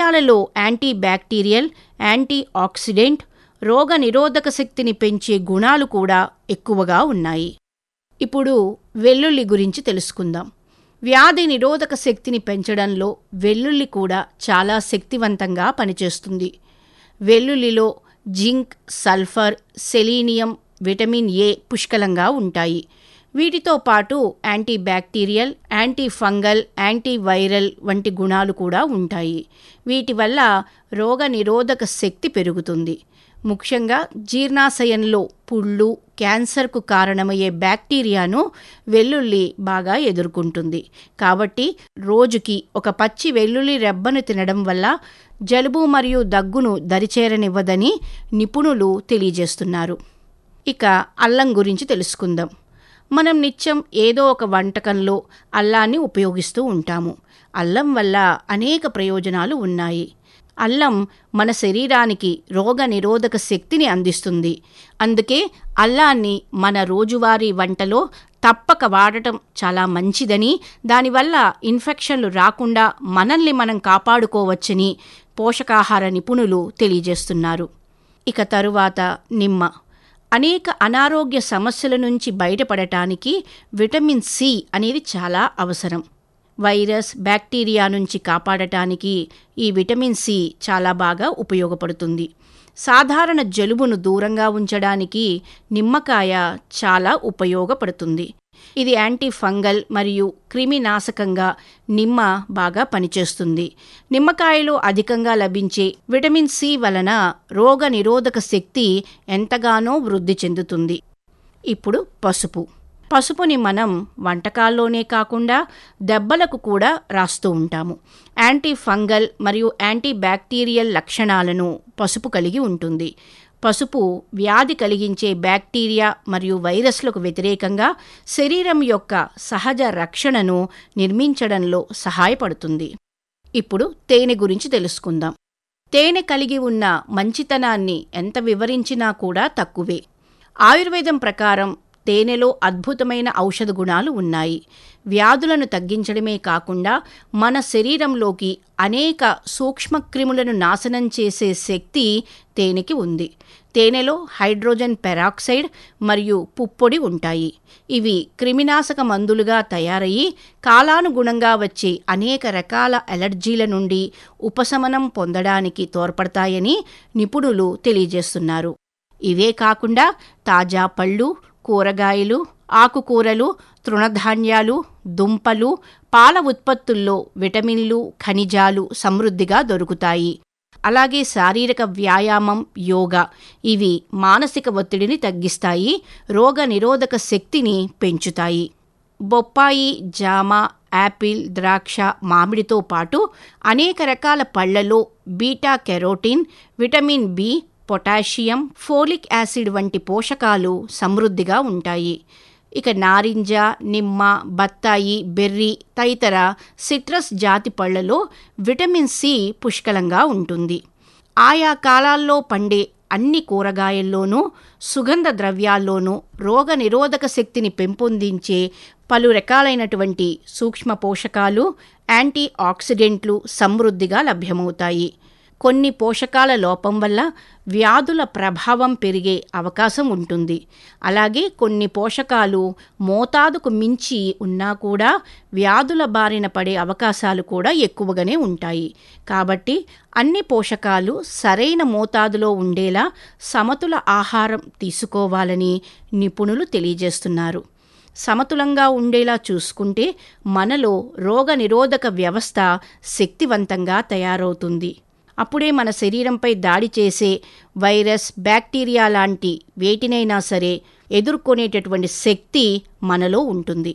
మిరియాలలో antibacterial antioxidant రోగ నిరోధక శక్తిని పెంచే గుణాలు కూడా ఎక్కువగా ఉన్నాయి ఇప్పుడు వెల్లుల్లి గురించి తెలుసుకుందాం వ్యాధి నిరోధక శక్తిని పెంచడంలో వెల్లుల్లి కూడా చాలా శక్తివంతంగా పనిచేస్తుంది వెల్లుల్లిలో zinc sulphur selenium vitamin A పుష్కలంగా ఉంటాయి వీటితో పాటు antibacterial antifungal antiviral వంటి గుణాలు కూడా ఉంటాయి వీటి వల్ల రోగ నిరోధక శక్తి పెరుగుతుంది ముఖ్యంగా జీర్ణాశయంలో పుళ్ళు క్యాన్సర్కు కారణమయ్యే బ్యాక్టీరియాను వెల్లుల్లి బాగా ఎదుర్కొంటుంది కాబట్టి రోజుకి ఒక పచ్చి వెల్లుల్లి రెబ్బను తినడం వల్ల జలుబు మరియు దగ్గును దరిచేరనివ్వదని నిపుణులు తెలియజేస్తున్నారు ఇక అల్లం గురించి తెలుసుకుందాం మనం నిత్యం ఏదో ఒక వంటకంలో అల్లాన్ని ఉపయోగిస్తూ ఉంటాము అల్లం వల్ల అనేక ప్రయోజనాలు ఉన్నాయి అల్లం మన శరీరానికి రోగ నిరోధక శక్తిని అందిస్తుంది అందుకే అల్లాన్ని మన రోజువారీ వంటలో తప్పక వాడటం చాలా మంచిదని దానివల్ల ఇన్ఫెక్షన్లు రాకుండా మనల్ని మనం కాపాడుకోవచ్చని పోషకాహార నిపుణులు తెలియజేస్తున్నారు ఇక తరువాత నిమ్మ అనేక అనారోగ్య సమస్యల నుంచి బయటపడటానికి విటమిన్ సి అనేది చాలా అవసరం వైరస్ బ్యాక్టీరియా నుంచి కాపాడటానికి ఈ విటమిన్ సి చాలా బాగా ఉపయోగపడుతుంది సాధారణ జలుబును దూరంగా ఉంచడానికి నిమ్మకాయ చాలా ఉపయోగపడుతుంది ఇది యాంటీ ఫంగల్ మరియు క్రిమినాశకంగా నిమ్మ బాగా పనిచేస్తుంది నిమ్మకాయలో అధికంగా లభించే విటమిన్ సి వలన రోగ నిరోధక శక్తి ఎంతగానో వృద్ధి చెందుతుంది ఇప్పుడు పసుపు పసుపుని మనం వంటకాల్లోనే కాకుండా దెబ్బలకు కూడా రాస్తూ ఉంటాము యాంటీ ఫంగల్ మరియు యాంటీ బ్యాక్టీరియల్ లక్షణాలను పసుపు కలిగి ఉంటుంది పసుపు వ్యాధి కలిగించే బ్యాక్టీరియా మరియు వైరస్లకు వ్యతిరేకంగా శరీరం యొక్క సహజ రక్షణను నిర్మించడంలో సహాయపడుతుంది ఇప్పుడు తేనె గురించి తెలుసుకుందాం తేనె కలిగి ఉన్న మంచితనాన్ని ఎంత వివరించినా కూడా తక్కువే ఆయుర్వేదం ప్రకారం తేనెలో అద్భుతమైన ఔషధ గుణాలు ఉన్నాయి వ్యాధులను తగ్గించడమే కాకుండా మన శరీరంలోకి అనేక సూక్ష్మక్రిములను నాశనం చేసే శక్తి తేనెకి ఉంది తేనెలో హైడ్రోజన్ పెరాక్సైడ్ మరియు పుప్పొడి ఉంటాయి ఇవి క్రిమినాశక మందులుగా తయారయ్యి కాలానుగుణంగా వచ్చే అనేక రకాల అలర్జీల నుండి ఉపశమనం పొందడానికి తోడ్పడతాయని నిపుణులు తెలియజేస్తున్నారు ఇవే కాకుండా తాజా పళ్ళు కూరగాయలు ఆకుకూరలు తృణధాన్యాలు దుంపలు పాల ఉత్పత్తుల్లో విటమిన్లు ఖనిజాలు సమృద్ధిగా దొరుకుతాయి అలాగే శారీరక వ్యాయామం యోగా ఇవి మానసిక ఒత్తిడిని తగ్గిస్తాయి రోగ నిరోధక శక్తిని పెంచుతాయి బొప్పాయి జామ యాపిల్ ద్రాక్ష మామిడితో పాటు అనేక రకాల పళ్లలో beta carotene vitamin B potassium folic acid వంటి పోషకాలు సమృద్ధిగా ఉంటాయి ఇక నారింజ నిమ్మ బత్తాయి బెర్రీ తదితర సిట్రస్ జాతి పళ్లలో విటమిన్ సి పుష్కలంగా ఉంటుంది ఆయా కాలాల్లో పండే అన్ని కూరగాయల్లోనూ సుగంధ ద్రవ్యాల్లోనూ రోగ నిరోధక శక్తిని పెంపొందించే పలు రకాలైనటువంటి సూక్ష్మ పోషకాలు యాంటీ ఆక్సిడెంట్లు సమృద్ధిగా లభ్యమవుతాయి కొన్ని పోషకాల లోపం వల్ల వ్యాధుల ప్రభావం పెరిగే అవకాశం ఉంటుంది అలాగే కొన్ని పోషకాలు మోతాదుకు మించి ఉన్నా కూడా వ్యాధుల బారిన పడే అవకాశాలు కూడా ఎక్కువగానే ఉంటాయి కాబట్టి అన్ని పోషకాలు సరైన మోతాదులో ఉండేలా సమతుల ఆహారం తీసుకోవాలని నిపుణులు తెలియజేస్తున్నారు సమతులంగా ఉండేలా చూసుకుంటే మనలో రోగ నిరోధక వ్యవస్థ శక్తివంతంగా తయారవుతుంది అప్పుడే మన శరీరంపై దాడి చేసే వైరస్ బ్యాక్టీరియా లాంటి వేటినైనా సరే ఎదుర్కొనేటటువంటి శక్తి మనలో ఉంటుంది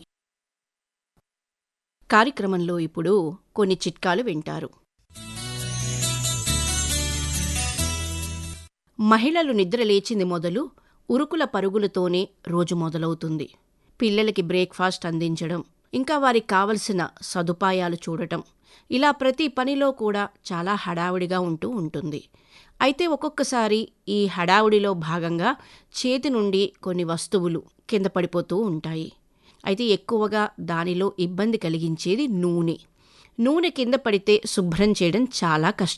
కార్యక్రమంలో ఇప్పుడు కొన్ని చిట్కాలు వింటారు మహిళలు నిద్రలేచింది మొదలు ఉరుకుల పరుగులతోనే రోజు మొదలవుతుంది పిల్లలకి బ్రేక్ఫాస్ట్ అందించడం ఇంకా వారికి కావలసిన సదుపాయాలు చూడటం ఇలా ప్రతి పనిలో కూడా చాలా హడావుడిగా ఉంటూ ఉంటుంది అయితే ఒక్కొక్కసారి ఈ హడావుడిలో భాగంగా చేతి నుండి కొన్ని వస్తువులు కింద పడిపోతూ ఉంటాయి అయితే ఎక్కువగా దానిలో ఇబ్బంది కలిగించేది నూనె నూనె కింద పడితే శుభ్రం చేయడం చాలా కష్టం